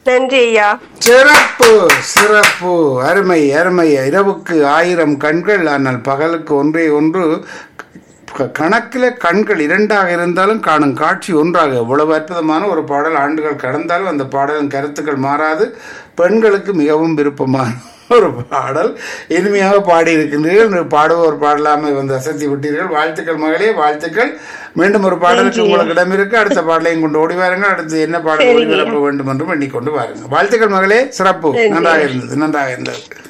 நன்றி ஐயா சிறப்பு சிறப்பு அருமை அருமை இரவுக்கு ஆயிரம் கண்கள் ஆனால் பகலுக்கு ஒன்றே ஒன்று க- கணக்கில் கண்கள் இரண்டாக இருந்தாலும் காணும் காட்சி ஒன்றாக இவ்வளவு அற்புதமான ஒரு பாடல் ஆண்டுகள் கடந்தாலும் அந்த பாடலின் கருத்துக்கள் மாறாது பெண்களுக்கு மிகவும் விருப்பமான ஒரு பாடல் இனிமையாக பாடியிருக்கின்றீர்கள் பாடுவோர் பாடலாமல் வந்து அசத்தி விட்டீர்கள் வாழ்த்துக்கள் மகளே வாழ்த்துக்கள் மீண்டும் ஒரு பாடலுக்கு உங்களுக்கு இடம் இருக்கு அடுத்த பாடலையும் கொண்டு ஓடி வாருங்கள் அடுத்து என்ன பாடல் சரிங்க. ஒளிபரப்ப வேண்டும் என்றும் எண்ணிக்கொண்டு வாருங்கள் வாழ்த்துக்கள் மகளே சிறப்பு நன்றாக இருந்தது நன்றாக இருந்தது